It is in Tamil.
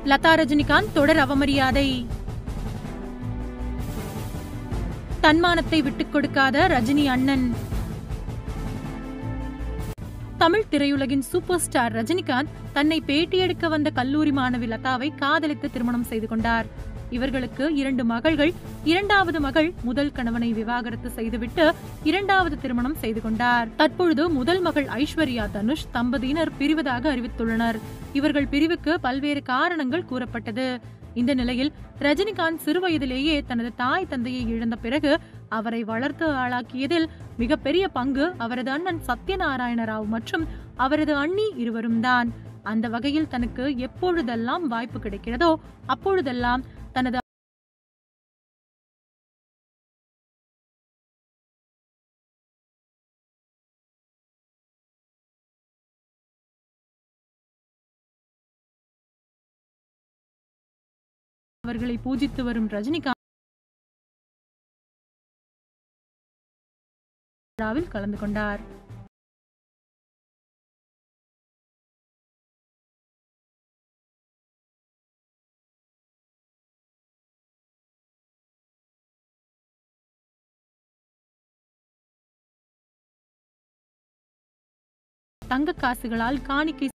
லதா ரஜினிகாந்த் தொடர் அவமரியாதை தன்மானத்தை விட்டுக் கொடுக்காத ரஜினி அண்ணன் தமிழ் திரையுலகின் சூப்பர் ஸ்டார் ரஜினிகாந்த் தன்னை பேட்டியெடுக்க வந்த கல்லூரி மாணவி லதாவை காதலித்து திருமணம் செய்து கொண்டார் இவர்களுக்கு இரண்டு மகள்கள் இரண்டாவது மகள் முதல் கணவனை விவாகரத்து செய்துவிட்டு இரண்டாவது திருமணம் செய்து கொண்டார் தற்பொழுது முதல் மகள் ஐஸ்வர்யா தனுஷ் தம்பதியினர் பிரிவதாக அறிவித்துள்ளனர் இவர்கள் பிரிவுக்கு பல்வேறு காரணங்கள் கூறப்பட்டது இந்த நிலையில் ரஜினிகாந்த் சிறுவயதிலேயே தனது தாய் தந்தையை இழந்த பிறகு அவரை வளர்த்து ஆளாக்கியதில் மிகப்பெரிய பங்கு அவரது அண்ணன் சத்யநாராயண ராவ் மற்றும் அவரது அண்ணி இருவரும் தான் அந்த வகையில் தனக்கு எப்பொழுதெல்லாம் வாய்ப்பு கிடைக்கிறதோ அப்பொழுதெல்லாம் தனது அவர்களை பூஜித்து வரும் ரஜினிகாந்த் விழாவில் கலந்து கொண்டார் தங்க காசுகளால் காணிக்கை